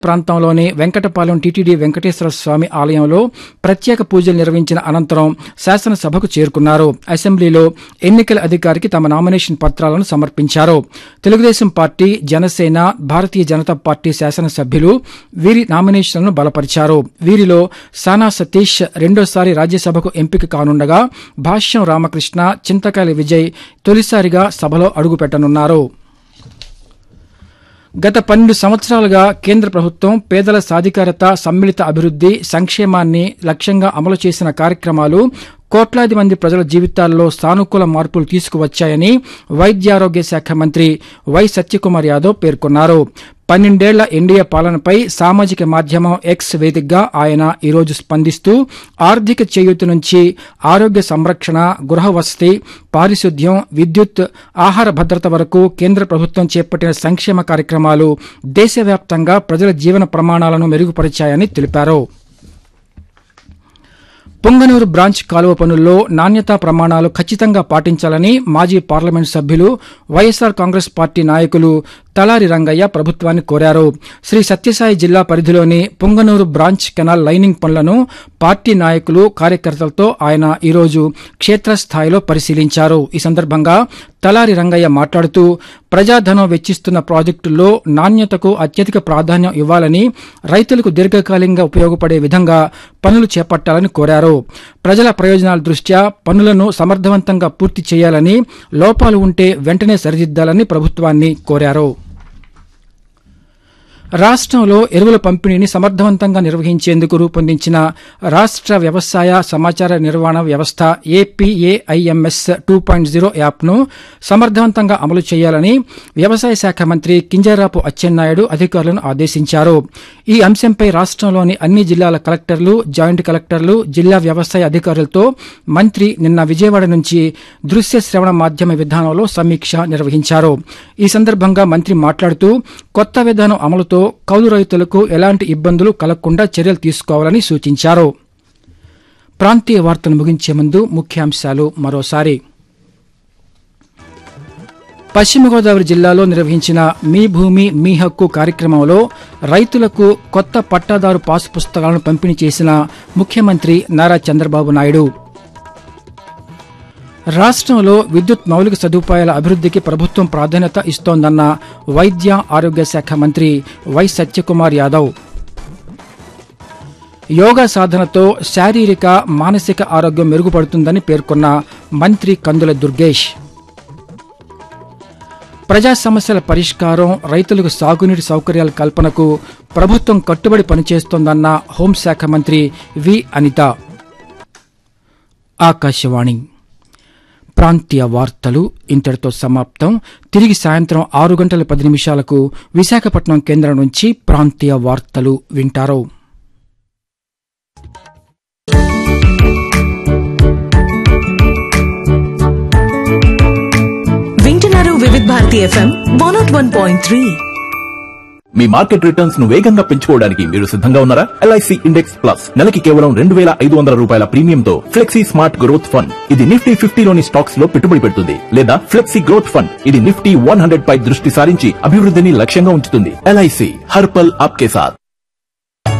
ప్రాంతంలోని వెంకటపాలెం టీటీడీ వెంకటేశ్వర స్వామి ఆలయంలో ప్రత్యేక పూజలు నిర్వహించిన అనంతరం శాసనసభకు చేరుకున్నారు అసెంబ్లీలో ఎన్నికల అధికారికి తమ నామినేషన్ పత్రాలను సమర్పించారు తెలుగుదేశం పార్టీ జనసేన భారతీయ జనతా పార్టీ శాసనసభ్యులు వీరి నామినేషన్లను బలపరిచారు వీరిలో సానా సతీష్ రెండోసారి రాజ్యసభకు ఎంపిక కానుండగా భాష్యం రామకృష్ణ చింతకాయల విజయ్ తొలిసారిగా సభలో అడుగుపెట్టనున్నారు గత పన్నెండు సంవత్సరాలుగా కేంద్ర ప్రభుత్వం పేదల సాధికారత సమ్మిళిత అభివృద్ది సంక్షేమాన్ని లక్ష్యంగా అమలు చేసిన కార్యక్రమాలు కోట్లాది మంది ప్రజల జీవితాల్లో సానుకూల మార్పులు తీసుకువచ్చాయని వైద్యారోగ్య శాఖ మంత్రి వై సత్యకుమార్ యాదవ్ పేర్కొన్నారు పన్నెండేళ్ల ఎన్డీఏ పాలనపై సామాజిక మాధ్యమం ఎక్స్ వేదికగా ఆయన ఈరోజు స్పందిస్తూ ఆర్థిక చేయూతి నుంచి ఆరోగ్య సంరక్షణ గృహ వసతి పారిశుద్ధ్యం విద్యుత్ ఆహార భద్రత వరకు కేంద్ర ప్రభుత్వం చేపట్టిన సంక్షేమ కార్యక్రమాలు దేశవ్యాప్తంగా ప్రజల జీవన ప్రమాణాలను మెరుగుపరిచాయని తెలిపారు పొంగనూరు బ్రాంచ్ కాలువ పనుల్లో నాణ్యతా ప్రమాణాలు ఖచ్చితంగా పాటించాలని మాజీ పార్లమెంట్ సభ్యులు వైఎస్సార్ కాంగ్రెస్ పార్టీ నాయకులు తలారి రంగయ్య ప్రభుత్వాన్ని కోరారు శ్రీ సత్యసాయి జిల్లా పరిధిలోని పొంగనూరు బ్రాంచ్ కెనాల్ లైనింగ్ పనులను పార్టీ నాయకులు కార్యకర్తలతో ఆయన ఈరోజు క్షేత్రస్థాయిలో పరిశీలించారు ఈ సందర్భంగా తలారి రంగయ్య మాట్లాడుతూ ప్రజాధనం వెచ్చిస్తున్న ప్రాజెక్టుల్లో నాణ్యతకు అత్యధిక ప్రాధాన్యం ఇవ్వాలని రైతులకు దీర్ఘకాలికంగా ఉపయోగపడే విధంగా పనులు చేపట్టాలని కోరారు ప్రజల ప్రయోజనాల దృష్ట్యా పనులను సమర్థవంతంగా పూర్తి చేయాలని లోపాలు ఉంటే వెంటనే సరిదిద్దాలని ప్రభుత్వాన్ని కోరారు రాష్ట్రంలో ఎరువుల పంపిణీని సమర్థవంతంగా నిర్వహించేందుకు రూపొందించిన రాష్ట్ర వ్యవసాయ సమాచార నిర్వహణ వ్యవస్థ ఏపీఏఐఎంఎస్ టూ పాయింట్ జీరో యాప్ను సమర్థవంతంగా అమలు చేయాలని వ్యవసాయ శాఖ మంత్రి కింజరాపు అచ్చెన్నాయుడు అధికారులను ఆదేశించారు ఈ అంశంపై రాష్ట్రంలోని అన్ని జిల్లాల కలెక్టర్లు జాయింట్ కలెక్టర్లు జిల్లా వ్యవసాయ అధికారులతో మంత్రి నిన్న విజయవాడ నుంచి దృశ్య శ్రవణ మాధ్యమ విధానంలో సమీక్ష నిర్వహించారు ఈ సందర్భంగా మంత్రి మాట్లాడుతూ కొత్త విధానం అమలుతో కౌలు రైతులకు ఎలాంటి ఇబ్బందులు కలగకుండా చర్యలు తీసుకోవాలని సూచించారు ప్రాంతీయ వార్తలు ముగించే ముందు ముఖ్యాంశాలు మరోసారి పశ్చిమ గోదావరి జిల్లాలో నిర్వహించిన మీ భూమి మీ హక్కు కార్యక్రమంలో రైతులకు కొత్త పట్టాదారు పాసు పుస్తకాలను పంపిణీ చేసిన ముఖ్యమంత్రి నారా చంద్రబాబు నాయుడు రాష్ట్రంలో విద్యుత్ మౌలిక సదుపాయాల అభివృద్ధికి ప్రభుత్వం ప్రాధాన్యత ఇస్తోందన్న వైద్య ఆరోగ్య శాఖ మంత్రి వై సత్యకుమార్ యాదవ్ యోగా సాధనతో శారీరక మానసిక ఆరోగ్యం మెరుగుపడుతుందని పేర్కొన్న మంత్రి కందుల దుర్గేష్ ప్రజా సమస్యల పరిష్కారం రైతులకు సాగునీటి సౌకర్యాల కల్పనకు ప్రభుత్వం కట్టుబడి పనిచేస్తోందన్న హోంశాఖ మంత్రి వి అనిత ఆకాశవాణి ప్రాంతీయ వార్తలు ఇంతటితో సమాప్తం తిరిగి సాయంత్రం ఆరు గంటల పది నిమిషాలకు విశాఖపట్నం కేంద్రం నుంచి ప్రాంతీయ వార్తలు వింటారు వింటున్నారు Vividh Bharati FM one nought one point three మీ మార్కెట్ రిటర్న్స్ ను వేగంగా పెంచుకోవడానికి మీరు సిద్ధంగా ఉన్నారా ఎల్ఐసి ఇండెక్స్ ప్లస్ నెలకి కేవలం రెండు వేల ఐదు వందల రూపాయల ప్రీమియంతో ఫ్లెక్సీ స్మార్ట్ గ్రోత్ ఫండ్ ఇది నిఫ్టీ ఫిఫ్టీలోని స్టాక్స్ లో పెట్టుబడి పెడుతుంది లేదా ఫ్లెక్సీ గ్రోత్ ఫండ్ ఇది నిఫ్టీ వన్ హండ్రెడ్ పై దృష్టి సారించి అభివృద్ధిని లక్ష్యంగా ఉంచుతుంది ఎల్ఐసి హర్పల్ ఆప్కే సాత్